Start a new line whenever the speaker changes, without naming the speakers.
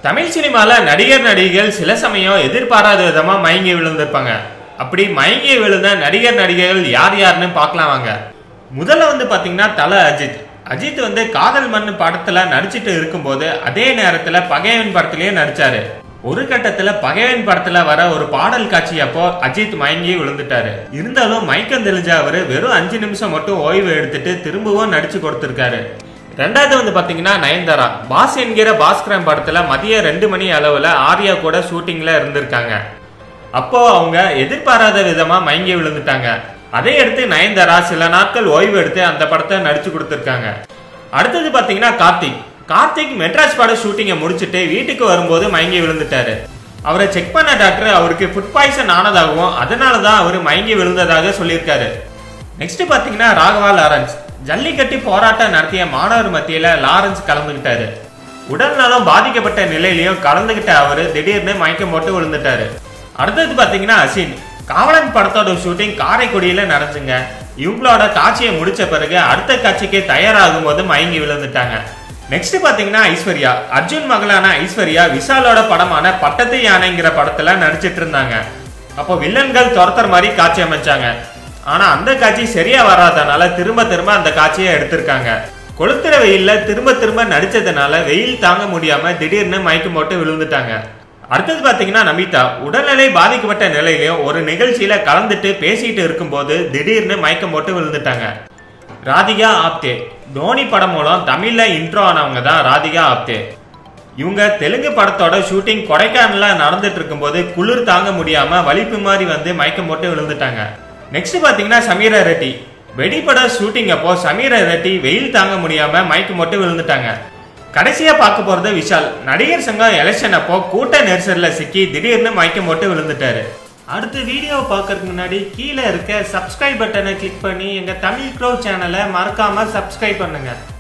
தமிழ் சினிமால நடிகர் நடிகைகள் சில சமயம் எதிர்பாராத விதமா மயங்கி விழுந்திருப்பாங்க அப்படி மயங்கி விழுந்த நடிகர் நடிகைகள் யார் யாருன்னு பார்க்கலாம் வாங்க முதல்ல வந்து பாத்தீங்கன்னா தல அஜித் அஜித் வந்து காதல் மண் படத்துல நடிச்சிட்டு இருக்கும்போது அதே நேரத்துல பகைவன் படத்திலயும் நடிச்சாரு ஒரு கட்டத்துல பகைவன் படத்துல வர ஒரு பாடல் காட்சி அப்போ அஜித் மயங்கி விழுந்துட்டாரு இருந்தாலும் மயக்கம் தெளிஞ்ச அவரு வெறும் அஞ்சு நிமிஷம் மட்டும் ஓய்வு எடுத்துட்டு திரும்பவும் நடிச்சு கொடுத்திருக்காரு ரெண்டாவது வந்து பாத்தீங்கன்னா நயன்தாரா பாஸ் என்கிற பாஸ்கரன் படத்துல மதியம் ரெண்டு மணி அளவுல ஆர்யா கூட ஷூட்டிங்ல இருந்திருக்காங்க அப்போ அவங்க எதிர்பாராத விதமா மயங்கி விழுந்துட்டாங்க அதை அடுத்து நயன்தாரா சில நாட்கள் ஓய்வு எடுத்து அந்த படத்தை நடிச்சு கொடுத்திருக்காங்க அடுத்தது பாத்தீங்கன்னா கார்த்திக் கார்த்திக் மெட்ராஸ் பட ஷூட்டிங்கை முடிச்சிட்டு வீட்டுக்கு வரும்போது மயங்கி விழுந்துட்டாரு அவரை செக் பண்ண டாக்டர் அவருக்கு ஃபுட் பாய்சன் ஆனதாகவும் அதனால தான் அவர் மயங்கி விழுந்ததாக சொல்லியிருக்காரு நெக்ஸ்ட் பாத்தீங்கன்னா ராகவா லாரன்ஸ் ஜல்லிக்கட்டு போராட்டம் நடத்திய மாணவர் மத்தியில லாரன்ஸ் கலந்துகிட்டாரு உடல் நலம் பாதிக்கப்பட்ட நிலையிலையும் கலந்துகிட்ட அவரு திடீர்னு மயக்கம் போட்டு விழுந்துட்டாரு அடுத்தது பாத்தீங்கன்னா அசின் காவலன் படத்தோட ஷூட்டிங் காரைக்குடியில நடந்துங்க இவங்களோட காட்சியை முடிச்ச பிறகு அடுத்த காட்சிக்கு தயாராகும் போது மயங்கி விழுந்துட்டாங்க நெக்ஸ்ட் பாத்தீங்கன்னா ஐஸ்வர்யா அர்ஜுன் மகளான ஐஸ்வர்யா விஷாலோட படமான பட்டத்து யானைங்கிற படத்துல நடிச்சிட்டு இருந்தாங்க அப்போ வில்லன்கள் துரத்துற மாதிரி காட்சி அமைச்சாங்க ஆனா அந்த காட்சி சரியா வராதனால திரும்ப திரும்ப அந்த காட்சியை எடுத்திருக்காங்க கொளுத்துற வெயில்ல திரும்ப திரும்ப நடிச்சதுனால வெயில் தாங்க முடியாம திடீர்னு மயக்கம் போட்டு விழுந்துட்டாங்க அடுத்தது பாத்தீங்கன்னா நமிதா உடல்நிலை பாதிக்கப்பட்ட நிலையிலையும் ஒரு நிகழ்ச்சியில கலந்துட்டு பேசிட்டு இருக்கும்போது திடீர்னு மயக்கம் போட்டு விழுந்துட்டாங்க ராதிகா ஆப்தே தோனி படம் மூலம் தமிழ்ல இன்ட்ரோ ஆனவங்க தான் ராதிகா ஆப்தே இவங்க தெலுங்கு படத்தோட ஷூட்டிங் கொடைக்கானல்ல நடந்துட்டு இருக்கும்போது குளிர் தாங்க முடியாம வலிப்பு மாதிரி வந்து மயக்கம் போட்டு விழுந்துட்டாங்க நெக்ஸ்ட் பாத்தீங்கன்னா சமீரா ரெட்டி வெடிப்பட ஷூட்டிங் அப்போ சமீரா ரெட்டி வெயில் தாங்க முடியாம மயக்கம் போட்டு விழுந்துட்டாங்க கடைசியா பார்க்க போறது விஷால் நடிகர் சங்கம் எலெக்ஷன் அப்போ கூட்ட நெரிசல்ல சிக்கி திடீர்னு மயக்கம் போட்டு விழுந்துட்டாரு அடுத்த வீடியோ பார்க்கறதுக்கு முன்னாடி கீழே இருக்க சப்ஸ்கிரைப் பட்டனை கிளிக் பண்ணி எங்க தமிழ் க்ரோ சேனலை மறக்காம சப்ஸ்கிரைப் பண்ணுங்க